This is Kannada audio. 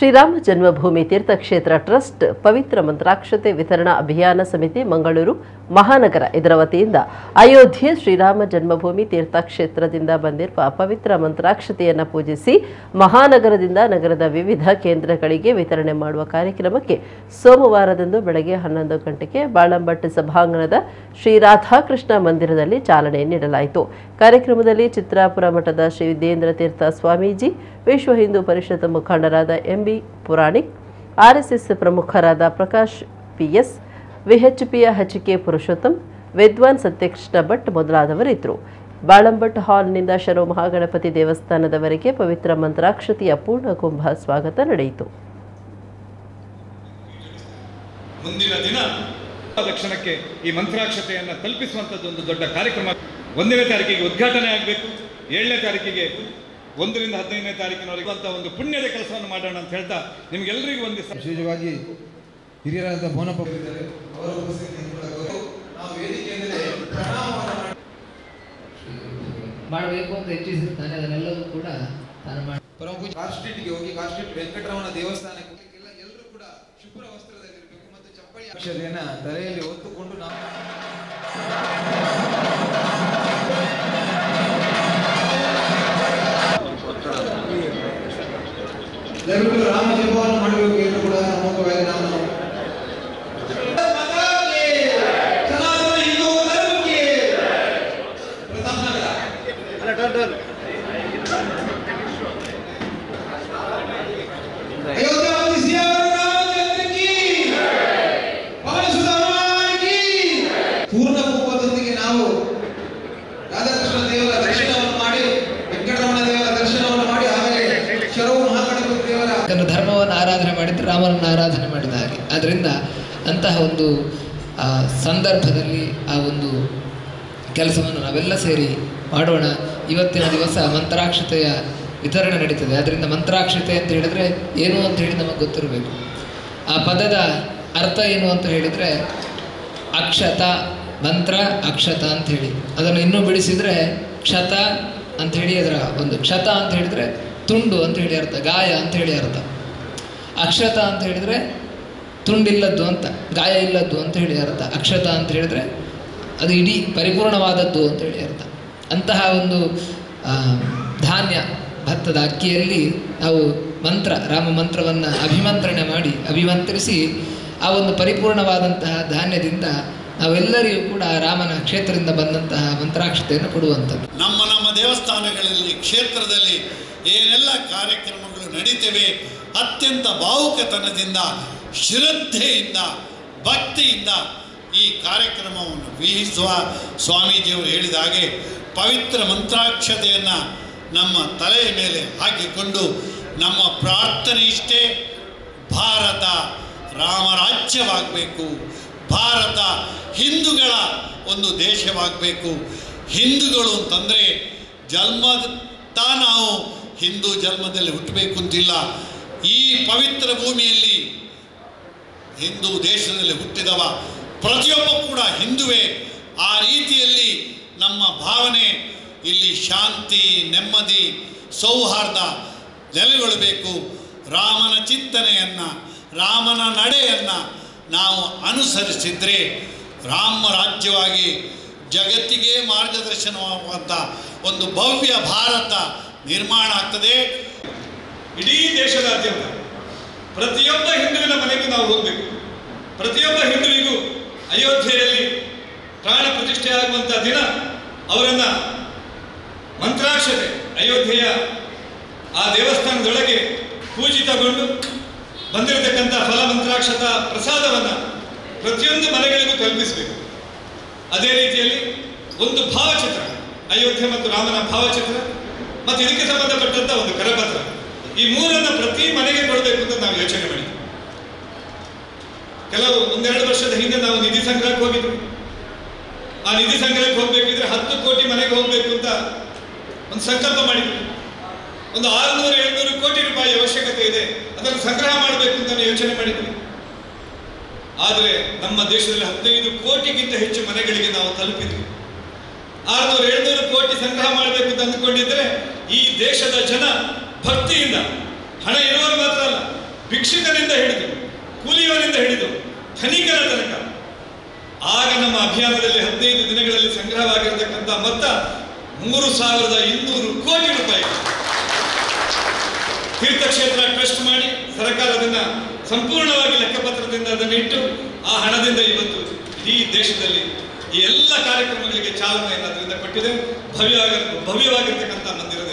ಶ್ರೀರಾಮ ಜನ್ಮಭೂಮಿ ತೀರ್ಥಕ್ಷೇತ್ರ ಟ್ರಸ್ಟ್ ಪವಿತ್ರ ಮಂತ್ರಾಕ್ಷತೆ ವಿತರಣಾ ಅಭಿಯಾನ ಸಮಿತಿ ಮಂಗಳೂರು ಮಹಾನಗರ ಇದರ ವತಿಯಿಂದ ಅಯೋಧ್ಯೆ ಶ್ರೀರಾಮ ಜನ್ಮಭೂಮಿ ತೀರ್ಥಕ್ಷೇತ್ರದಿಂದ ಬಂದಿರುವ ಪವಿತ್ರ ಮಂತ್ರಾಕ್ಷತೆಯನ್ನು ಪೂಜಿಸಿ ಮಹಾನಗರದಿಂದ ನಗರದ ವಿವಿಧ ಕೇಂದ್ರಗಳಿಗೆ ವಿತರಣೆ ಮಾಡುವ ಕಾರ್ಯಕ್ರಮಕ್ಕೆ ಸೋಮವಾರದಂದು ಬೆಳಗ್ಗೆ ಹನ್ನೊಂದು ಗಂಟೆಗೆ ಬಾಳಂಬಟ್ ಸಭಾಂಗಣದ ಶ್ರೀ ರಾಧಾಕೃಷ್ಣ ಮಂದಿರದಲ್ಲಿ ಚಾಲನೆ ನೀಡಲಾಯಿತು ಕಾರ್ಯಕ್ರಮದಲ್ಲಿ ಚಿತ್ರಾಪುರ ಮಠದ ಶ್ರೀ ವಿದ್ಯೇಂದ್ರ ತೀರ್ಥ ಸ್ವಾಮೀಜಿ ವಿಶ್ವ ಹಿಂದೂ ಪರಿಷತ್ ಮುಖಂಡರಾದ ಎಂಬಿ ಪುರಾಣಿಕ್ ಆರ್ಎಸ್ಎಸ್ ಪ್ರಮುಖರಾದ ಪ್ರಕಾಶ್ ಪಿಎಸ್ ವಿಎಚ್ಪಿಯ ಎಚ್ಕೆ ಪುರುಷೋತ್ತಮ್ ವಿದ್ವಾನ್ ಸತ್ಯಕೃಷ್ಣ ಭಟ್ ಮೊದಲಾದವರಿದ್ದರು ಬಾಳಂಬಟ್ ಹಾಲ್ನಿಂದ ಶರೋ ಮಹಾಗಣಪತಿ ದೇವಸ್ಥಾನದವರೆಗೆ ಪವಿತ್ರ ಮಂತ್ರಾಕ್ಷತೆಯ ಪೂರ್ಣ ಕುಂಭ ಸ್ವಾಗತ ನಡೆಯಿತು ಮುಂದಿನ ದಿನ ತಕ್ಷಣಕ್ಕೆ ಈ ಮಂತ್ರಾಕ್ಷತೆಯನ್ನು ತಲುಪಿಸುವಂಥದ್ದು ಒಂದು ದೊಡ್ಡ ಕಾರ್ಯಕ್ರಮ ಒಂದನೇ ತಾರೀಕಿಗೆ ಉದ್ಘಾಟನೆ ಆಗಬೇಕು ಏಳನೇ ತಾರೀಕಿಗೆ ಒಂದರಿಂದ ಹದಿನೈದನೇ ತಾರೀಕಿನವರೆಗೆ ಅಂತ ಒಂದು ಪುಣ್ಯದ ಕೆಲಸವನ್ನು ಮಾಡೋಣ ಅಂತ ಹೇಳ್ತಾ ನಿಮ್ಗೆಲ್ಲರಿಗೂ ಒಂದು ಸ- ವಿಶೇಷವಾಗಿ ಹಿರಿಯರಾದ ಬೋನಪ್ಪ ಇದ್ದಾರೆ ಅವರ ಉಪಸ್ಥಿತಿಯನ್ನು ಕೂಡ ಗೌರವ- ನಾವು ವೇದಿಕೆಯಿಂದಲೇ ಪ್ರಣಾಮವನ್ನು ಮಾಡಿ ಮಾಡಬೇಕು ಅಂತ ಇಚ್ಛಿಸಿರ್ತಾನೆ ಅದನ್ನೆಲ್ಲವೂ ಕೂಡ ತಾನು ಮಾಡಿ ಪರಮ ಪೂಜ್ಯ ಕಾರ್ ಸ್ಟ್ರೀಟ್ಗೆ ಹೋಗಿ ಕಾರ್ ಸ್ಟ್ರೀಟ್ ವೆಂಕಟರಮಣ ದೇವಸ್ಥಾನಕ್ಕೆ ಹೋಗ್ಲಿಕ್ಕೆಲ್ಲ ಎಲ್ಲರೂ ಕೂಡ ಶುಭ್ರ ವಸ್ತ್ರದಲ್ಲಿರಬೇಕು ಮತ್ತು ಚಪ್ಪಳಿ ಅಕ್ಷತೆಯನ್ನ ತಲೆಯಲ್ಲಿ ಹೊತ್ತುಕೊಂಡು ನಾವು ದಯವಿಟ್ಟು ರಾಮ ಜಪವನ್ನು ಮಾಡಬೇಕು ಎಂದು ಕೂಡ ಪ್ರಮುಖವಾಗಿ ನಾವು ಸನಾತನ ಹಿಂದೂ ಧರ್ಮಕ್ಕೆ ಪ್ರಥಮ ನಗರ अयोध्यावासी सियावर रामचंद्र की ಪವನ ಸುತ ಹನುಮಾನ್ ಕಿ ಪೂರ್ಣ ಕುಂಭದೊಂದಿಗೆ ನಾವು ರಾಧಾಕೃಷ್ಣ ದೇವರ ದರ್ಶನವನ್ನು ಮಾಡಿ ವೆಂಕಟರಮಣ ದೇವರ ದರ್ಶನವನ್ನು ಮಾಡಿ ಆಮೇಲೆ ಶರವು ಮಹಾಗಣಪತಿ ದೇವರ ತನ್ನ ಧರ್ಮವನ್ನು ಆರಾಧನೆ ಮಾಡಿದ್ರೆ ರಾಮನನ್ನು ಆರಾಧನೆ ಮಾಡಿದ ಹಾಗೆ ಆದ್ದರಿಂದ ಅಂತಹ ಒಂದು ಆ, ಸಂದರ್ಭದಲ್ಲಿ ಆ ಒಂದು ಕೆಲಸವನ್ನು ನಾವೆಲ್ಲ ಸೇರಿ ಮಾಡೋಣ ಇವತ್ತಿನ ದಿವಸ ಮಂತ್ರಾಕ್ಷತೆಯ ವಿತರಣೆ ನಡೀತದೆ ಅದರಿಂದ ಮಂತ್ರಾಕ್ಷತೆ ಅಂತ ಹೇಳಿದರೆ ಏನು ಅಂತ ಹೇಳಿ ನಮಗೆ ಗೊತ್ತಿರಬೇಕು ಆ ಪದದ ಅರ್ಥ ಏನು ಅಂತ ಹೇಳಿದರೆ ಅಕ್ಷತ ಮಂತ್ರ ಅಕ್ಷತ ಅಂತ ಹೇಳಿ ಅದನ್ನು ಇನ್ನೂ ಬಿಡಿಸಿದರೆ ಕ್ಷತ ಅಂತ ಹೇಳಿ ಅದರ ಒಂದು ಕ್ಷತ ಅಂತ ಹೇಳಿದರೆ ತುಂಡು ಅಂತ ಹೇಳಿ ಅರ್ಥ ಗಾಯ ಅಂತ ಹೇಳಿ ಅರ್ಥ ಅಕ್ಷತ ಅಂತ ಹೇಳಿದರೆ ತುಂಡಿಲ್ಲದ್ದು ಅಂತ ಗಾಯ ಇಲ್ಲದ್ದು ಅಂತ ಹೇಳಿ ಅರ್ಥ ಅಕ್ಷತ ಅಂತ ಹೇಳಿದರೆ ಅದು ಇಡೀ ಪರಿಪೂರ್ಣವಾದದ್ದು ಅಂತ ಹೇಳಿ ಅರ್ಥ ಅಂತಹ ಒಂದು ಆ, ಧಾನ್ಯ ಭತ್ತದ ಅಕ್ಕಿಯಲ್ಲಿ ನಾವು ಮಂತ್ರ ರಾಮ ಮಂತ್ರವನ್ನು ಅಭಿಮಂತ್ರಣೆ ಮಾಡಿ ಅಭಿಮಂತ್ರಿಸಿ ಆ ಒಂದು ಪರಿಪೂರ್ಣವಾದಂತಹ ಧಾನ್ಯದಿಂದ ನಾವೆಲ್ಲರಿಗೂ ಕೂಡ ರಾಮನ ಕ್ಷೇತ್ರದಿಂದ ಬಂದಂತಹ ಮಂತ್ರಾಕ್ಷತೆಯನ್ನು ಕೊಡುವಂಥದ್ದು ನಮ್ಮ ನಮ್ಮ ದೇವಸ್ಥಾನಗಳಲ್ಲಿ ಕ್ಷೇತ್ರದಲ್ಲಿ ಏನೆಲ್ಲ ಕಾರ್ಯಕ್ರಮಗಳು ನಡೀತವೆ ಅತ್ಯಂತ ಭಾವುಕತನದಿಂದ ಶ್ರದ್ಧೆಯಿಂದ ಭಕ್ತಿಯಿಂದ ಈ ಕಾರ್ಯಕ್ರಮವನ್ನು ವೀಹಿಸುವ ಸ್ವಾಮೀಜಿಯವರು ಹೇಳಿದ ಹಾಗೆ ಪವಿತ್ರ ಮಂತ್ರಾಕ್ಷತೆಯನ್ನು ನಮ್ಮ ತಲೆಯ ಮೇಲೆ ಹಾಕಿಕೊಂಡು ನಮ್ಮ ಪ್ರಾರ್ಥನೆ ಇಷ್ಟೇ ಭಾರತ ರಾಮರಾಜ್ಯವಾಗಬೇಕು ಭಾರತ ಹಿಂದೂಗಳ ಒಂದು ದೇಶವಾಗಬೇಕು ಹಿಂದೂಗಳು ಅಂತಂದರೆ ಜನ್ಮದ ನಾವು ಹಿಂದೂ ಜನ್ಮದಲ್ಲಿ ಹುಟ್ಟಬೇಕು ಅಂತಿಲ್ಲ ಈ ಪವಿತ್ರ ಭೂಮಿಯಲ್ಲಿ ಹಿಂದೂ ದೇಶದಲ್ಲಿ ಹುಟ್ಟಿದವ ಪ್ರತಿಯೊಬ್ಬ ಕೂಡ ಹಿಂದುವೇ ಆ ರೀತಿಯಲ್ಲಿ ನಮ್ಮ ಭಾವನೆ ಇಲ್ಲಿ ಶಾಂತಿ ನೆಮ್ಮದಿ ಸೌಹಾರ್ದ ನೆಲೆಗೊಳ್ಳಬೇಕು ರಾಮನ ಚಿಂತನೆಯನ್ನು ರಾಮನ ನಡೆಯನ್ನು ನಾವು ಅನುಸರಿಸಿದರೆ ರಾಮ ರಾಜ್ಯವಾಗಿ ಜಗತ್ತಿಗೆ ಮಾರ್ಗದರ್ಶನವಾಗುವಂಥ ಒಂದು ಭವ್ಯ ಭಾರತ ನಿರ್ಮಾಣ ಆಗ್ತದೆ ಇಡೀ ದೇಶದಾದ್ಯಂತ ಪ್ರತಿಯೊಬ್ಬ ಹಿಂದುವಿನ ಮನೆಗೂ ನಾವು ಹೋಗಬೇಕು ಪ್ರತಿಯೊಬ್ಬ ಹಿಂದುವಿಗೂ ಅಯೋಧ್ಯೆಯಲ್ಲಿ ಪ್ರಾಣ ಪ್ರತಿಷ್ಠೆ ಆಗುವಂಥ ದಿನ ಅವರನ್ನ ಮಂತ್ರಾಕ್ಷತೆ ಅಯೋಧ್ಯೆಯ ಆ ದೇವಸ್ಥಾನದೊಳಗೆ ಪೂಜಿತಗೊಂಡು ಬಂದಿರತಕ್ಕಂಥ ಫಲ ಮಂತ್ರಾಕ್ಷತ ಪ್ರಸಾದವನ್ನು ಪ್ರತಿಯೊಂದು ಮನೆಗಳಿಗೂ ತಲುಪಿಸಬೇಕು ಅದೇ ರೀತಿಯಲ್ಲಿ ಒಂದು ಭಾವಚಿತ್ರ ಅಯೋಧ್ಯೆ ಮತ್ತು ರಾಮನ ಭಾವಚಿತ್ರ ಮತ್ತು ಇದಕ್ಕೆ ಸಂಬಂಧಪಟ್ಟಂತ ಒಂದು ಕರಪತ್ರ ಈ ಮೂರನ್ನ ಪ್ರತಿ ಮನೆಗೆ ಕೊಡಬೇಕು ಅಂತ ನಾವು ಯೋಚನೆ ಮಾಡಿದ್ವಿ ಕೆಲವು ಒಂದೆರಡು ವರ್ಷದ ಹಿಂದೆ ನಾವು ನಿಧಿ ಸಂಗ್ರಹಕ್ಕೆ ಹೋಗಿದ್ವಿ ಆ ನಿಧಿ ಸಂಗ್ರಹಕ್ಕೆ ಹೋಗ್ಬೇಕಿದ್ರೆ ಹತ್ತು ಕೋಟಿ ಮನೆಗೆ ಹೋಗ್ಬೇಕು ಅಂತ ಒಂದು ಸಂಕಲ್ಪ ಮಾಡಿದ್ವಿ ಒಂದು ಆರುನೂರು ಏಳ್ನೂರು ಕೋಟಿ ರೂಪಾಯಿ ಅವಶ್ಯಕತೆ ಇದೆ ಅದನ್ನು ಸಂಗ್ರಹ ಮಾಡಬೇಕು ಅಂತ ನಾವು ಯೋಚನೆ ಮಾಡಿದ್ವಿ ಆದರೆ ನಮ್ಮ ದೇಶದಲ್ಲಿ ಹದಿನೈದು ಕೋಟಿಗಿಂತ ಹೆಚ್ಚು ಮನೆಗಳಿಗೆ ನಾವು ತಲುಪಿದ್ವಿ ಆರುನೂರು ಏಳ್ನೂರು ಕೋಟಿ ಸಂಗ್ರಹ ಮಾಡಬೇಕು ಅಂತ ಅಂದುಕೊಂಡಿದ್ರೆ ಈ ದೇಶದ ಜನ ಭಕ್ತಿಯಿಂದ ಹಣ ಇರುವವರು ಮಾತ್ರ ಅಲ್ಲ ಹಿಡಿದು ಧನಿಕರ ತನಕ ಆಗ ನಮ್ಮ ಅಭಿಯಾನದಲ್ಲಿ ಹದಿನೈದು ದಿನಗಳಲ್ಲಿ ಸಂಗ್ರಹವಾಗಿರತಕ್ಕಂಥ ಮೊತ್ತ ಮೂರು ಸಾವಿರದ ಇನ್ನೂರು ಕೋಟಿ ರೂಪಾಯಿ ತೀರ್ಥಕ್ಷೇತ್ರ ಟ್ರಸ್ಟ್ ಮಾಡಿ ಸರ್ಕಾರ ಅದನ್ನ ಸಂಪೂರ್ಣವಾಗಿ ಲೆಕ್ಕಪತ್ರದಿಂದ ಅದನ್ನು ಇಟ್ಟು ಆ ಹಣದಿಂದ ಇವತ್ತು ಇಡೀ ದೇಶದಲ್ಲಿ ಈ ಎಲ್ಲ ಕಾರ್ಯಕ್ರಮಗಳಿಗೆ ಚಾಲನೆಯನ್ನು ಅದರಿಂದ ಕೊಟ್ಟಿದೆ ಭವ್ಯವಾಗಿ ಭವ್ಯವಾಗಿರ್ತಕ್ಕಂಥ ಮಂದಿರ